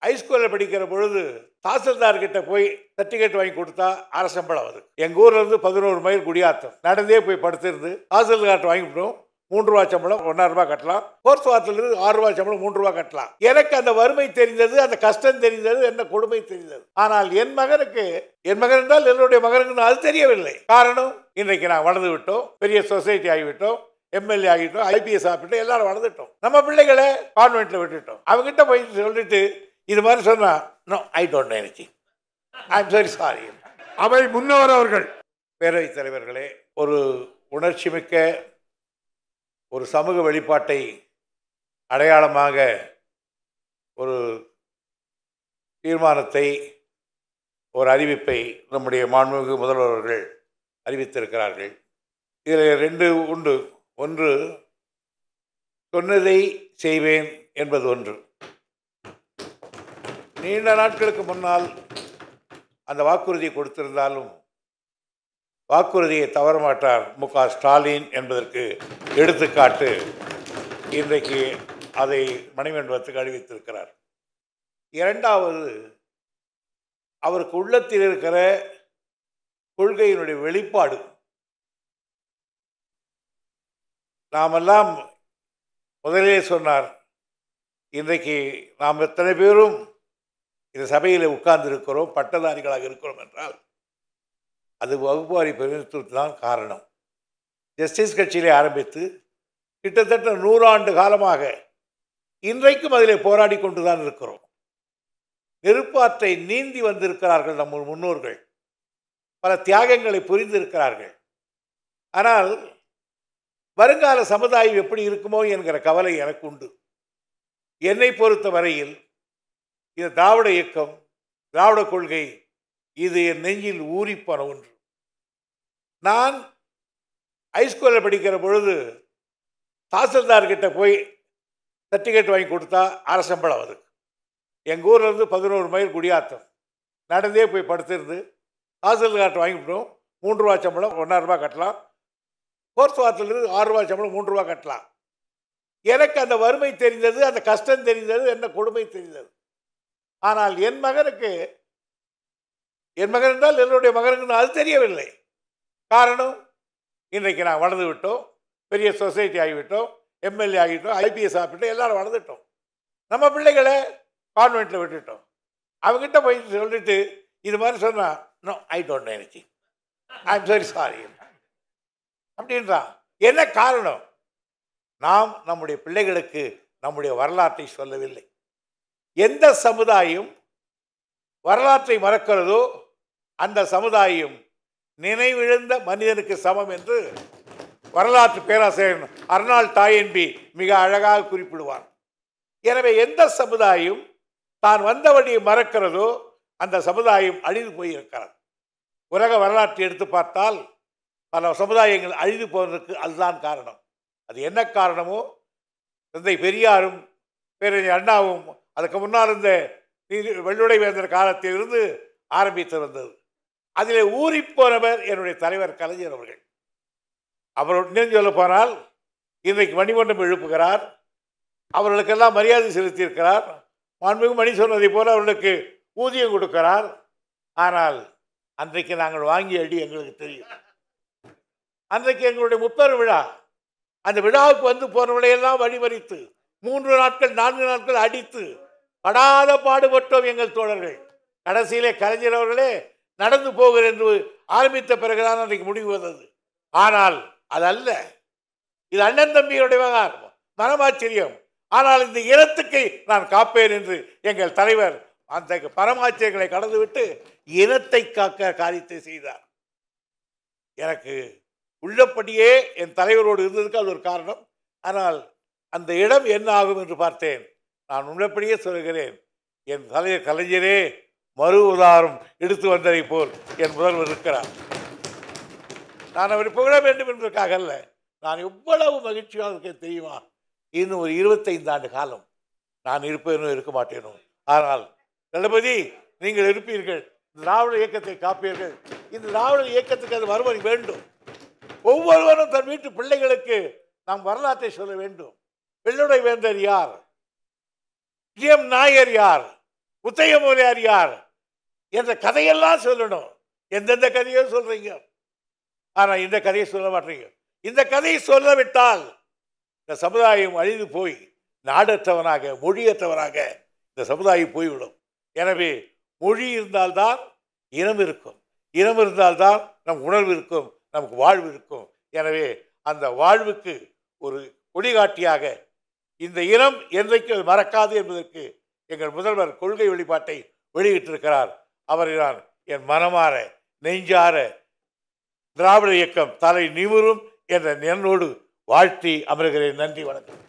ஹைஸ்கூலில் படிக்கிற பொழுது தாசில்தார் கிட்ட போய் சர்டிஃபிகேட் வாங்கி கொடுத்தா அரை சம்பளம் வருது எங்கள் ஊர்ல இருந்து பதினோரு மைல் குடியாத்தம் நடந்தே போய் படுத்திருந்து தாசில்தார்ட்ட வாங்கிவிட்டோம் மூன்று ரூபா சம்பளம் ஒன்றரை ரூபாய் கட்டலாம் ஃபோர்த் வாரத்திலிருந்து ஆறு ரூபாய் சம்பளம் மூன்று ரூபாய் கட்டலாம் எனக்கு அந்த வறுமை தெரிந்தது அந்த கஷ்டம் தெரிந்தது என்ன கொடுமை தெரிந்தது ஆனால் என் மகனுக்கு என் மகன் என்றால் என்னுடைய மகனுக்கு அது தெரியவில்லை காரணம் இன்றைக்கு நான் வளர்ந்து விட்டோம் பெரிய சொசைட்டி ஆகிவிட்டோம் எம்எல்ஏ ஆகிட்டோம் ஐபிஎஸ் ஆகிட்டோம் எல்லாரும் வளர்ந்துட்டோம் நம்ம பிள்ளைகளை கான்வென்ட்ல விட்டுட்டோம் அவங்ககிட்ட போய் சொல்லிட்டு இது மாதிரி சொன்னா no I don't know any I am very sorry அவை முன்னவர் அவர்கள் பேரவைத் தலைவர்களே ஒரு உணர்ச்சி மிக்க ஒரு சமூக வெளிப்பாட்டை அடையாளமாக ஒரு தீர்மானத்தை ஒரு அறிவிப்பை நம்முடைய மாண்புமிகு முதல்வர் அவர்கள் அறிவித்திருக்கிறார்கள் இதில் ரெண்டு உண்டு ஒன்று சொன்னதை செய்வேன் என்பது ஒன்று நீண்ட நாட்களுக்கு முன்னால் அந்த வாக்குறுதியை கொடுத்திருந்தாலும் வாக்குறுதியை தவற மாட்டார் மு க ஸ்டாலின் என்பதற்கு எடுத்துக்காட்டு இன்றைக்கு அதை மணிமண்டபத்துக்கு அறிவித்திருக்கிறார் இரண்டாவது அவருக்கு உள்ளத்தில் இருக்கிற கொள்கையினுடைய வெளிப்பாடு நாமெல்லாம் முதலே சொன்னார் இன்றைக்கு நாம் எத்தனை பேரும் இந்த சபையில் உட்கார்ந்து இருக்கிறோம் பட்டதாரிகளாக இருக்கிறோம் என்றால் அது வகுப்பாரி பிரதிநிதித்துவம் தான் காரணம் ஜஸ்டிஸ் கட்சியிலே ஆரம்பித்து கிட்டத்தட்ட நூறாண்டு காலமாக இன்றைக்கும் அதிலே போராடி கொண்டு தான் இருக்கிறோம் நெருப்பாற்றை நீந்தி வந்திருக்கிறார்கள் நம்ம முன்னோர்கள் பல தியாகங்களை புரிந்திருக்கிறார்கள் ஆனால் வருங்கால சமுதாயம் எப்படி இருக்குமோ என்கிற கவலை எனக்கு உண்டு என்னை பொறுத்த வரையில் இந்த திராவிட இயக்கம் திராவிட கொள்கை இது என் நெஞ்சில் ஊறிப்போன ஒன்று நான் ஹைஸ்கூலில் படிக்கிற பொழுது தாசில்தார் கிட்ட போய் சர்டிஃபிகேட் வாங்கி கொடுத்தா அரை சம்பளம் அதுக்கு எங்கள் ஊர்ல இருந்து பதினோரு மைல் குடியாத்தம் நடந்தே போய் படுத்திருந்து தாசில்தார்ட்ட வாங்கிவிட்டோம் மூன்று ரூபா சம்பளம் ஒன்றரை ரூபாய் கட்டலாம் ஃபோர்த் வாரத்திலிருந்து ஆறு ரூபாய் சம்பளம் மூன்று ரூபாய் கட்டலாம் எனக்கு அந்த வறுமை தெரிந்தது அந்த கஷ்டம் தெரிந்தது என்ன கொடுமை தெரிந்தது ஆனால் என் மகனுக்கு என் மகன் என்றால் என்னுடைய மகனுக்கு அது தெரியவில்லை காரணம் இன்றைக்கு நான் வளர்ந்து விட்டோம் பெரிய சொசைட்டி ஆகிவிட்டோம் எம்எல்ஏ ஆகிட்டோம் ஐபிஎஸ் ஆகிட்டோம் எல்லாரும் வளர்ந்துட்டோம் நம்ம பிள்ளைகளை கான்வென்ட்டில் விட்டுட்டோம் அவங்ககிட்ட போய் சொல்லிட்டு இது மாதிரி சொன்னா no I don't know any I am very sorry அப்படின்றான் என்ன காரணம் நாம் நம்முடைய பிள்ளைகளுக்கு நம்முடைய வரலாற்றை சொல்லவில்லை எந்த சமுதாயம் வரலாற்றை மறக்கிறதோ அந்த சமுதாயம் நினைவிழந்த மனிதனுக்கு சமம் என்று வரலாற்று பேராசிரியர் அர்னால் டாயன்பி மிக அழகாக குறிப்பிடுவார் எனவே எந்த சமுதாயம் தான் வந்த வழியை மறக்கிறதோ அந்த சமுதாயம் அழிந்து போயிருக்கிறது உலக வரலாற்றை எடுத்து பார்த்தால் பல சமுதாயங்கள் அழிந்து போவதற்கு அதுதான் காரணம் அது என்ன காரணமோ தந்தை பெரியாரும் பேரறிஞர் அண்ணாவும் அதுக்கு முன்னால் இருந்த நீதி- வெள்ளுடை வேந்தர் காலத்திலிருந்து ஆரம்பித்து வந்தது அதிலே ஊறிப்போனவர் என்னுடைய தலைவர் கலைஞர் அவர்கள் அவர் இன்னும் சொல்ல போனால் இன்றைக்கு மணிமண்டபம் எழுப்புகிறார் அவர்களுக்கெல்லாம் மரியாதை செலுத்தியிருக்கிறார் மாண்புமிகு மணி சொன்னதை போல அவர்களுக்கு ஊதியம் கொடுக்கிறார் ஆனால் அன்றைக்கு நாங்கள் வாங்கிய அடி எங்களுக்கு தெரியும் அன்றைக்கு எங்களுடைய முப்பெரும் விழா அந்த விழாவுக்கு வந்து போனவளையெல்லாம் வழிமறித்து மூன்று நாட்கள் நான்கு நாட்கள் அடித்து படாத பாடுபட்டோம் எங்கள் தோழர்கள் கடைசியிலே கலைஞர் அவர்களே நடந்து போகிறேன் என்று ஆரம்பித்த பிறகுதான் அன்றைக்கு முடிவு வந்தது ஆனால் அது அல்ல இது அண்ணன் தம்பியுடைய விவகாரம் மனமாச்சரியம் ஆனால் இந்த இனத்துக்கு நான் காப்பேன் என்று எங்கள் தலைவர் அந்த பரமாச்சரியங்களை கடந்துவிட்டு இனத்தை காக்க காரியத்தை செய்தார் எனக்கு உள்ளபடியே என் தலைவரோடு இருந்ததுக்கு அது ஒரு காரணம் ஆனால் அந்த இடம் என்ன ஆகும் என்று பார்த்தேன் நான் உள்ளபடியே சொல்கிறேன் என் தலைவர் கலைஞரே மறு உதாரம் எடுத்து வந்ததை போல் என் முதல்வர் இருக்கிறார் நான் அவரை புகழ வேண்டும் என்பதற்காக அல்ல நான் எவ்வளவு மகிழ்ச்சியாக இருக்கேன் தெரியுமா இன்னும் ஒரு இருபத்தைந்து ஆண்டு காலம் நான் இருப்பேனோ இருக்க மாட்டேனோ ஆனால் தளபதி நீங்கள் இருப்பீர்கள் இந்த திராவிட இயக்கத்தை காப்பீர்கள் இந்த திராவிட இயக்கத்துக்கு அது வருவதை வேண்டும் ஒவ்வொருவரும் தன் வீட்டு பிள்ளைகளுக்கு நாம் வரலாற்றை சொல்ல வேண்டும் வெள்ளுடை வேந்தர் யார் ஜி எம் நாயர் யார் முத்தைய மூலியார் யார் என்ற கதையெல்லாம் சொல்லணும் எந்தெந்த கதையோ சொல்றீங்க ஆனா இந்த கதையை சொல்ல மாட்டீங்க இந்த கதையை சொல்லவிட்டால் இந்த சமுதாயம் அழிந்து போய் நாடற்றவனாக மொழியற்றவனாக இந்த சமுதாயம் போய்விடும் எனவே மொழி இருந்தால்தான் இனம் இருக்கும் இனம் இருந்தால்தான் நம் உணர்வு இருக்கும் நமக்கு வாழ்வு இருக்கும் எனவே அந்த வாழ்வுக்கு ஒரு கொடிகாட்டியாக இந்த இனம் என்றைக்கு அது மறக்காது என்பதற்கு எங்கள் முதல்வர் கொள்கை வெளிப்பாட்டை வெளியிட்டிருக்கிறார் அவரை நான் என் மனமாற நெஞ்சார திராவிட இயக்கம் தலை நிமிரும் என்ற எண்ணோடு வாழ்த்தி அமர்கிறேன் நன்றி வணக்கம்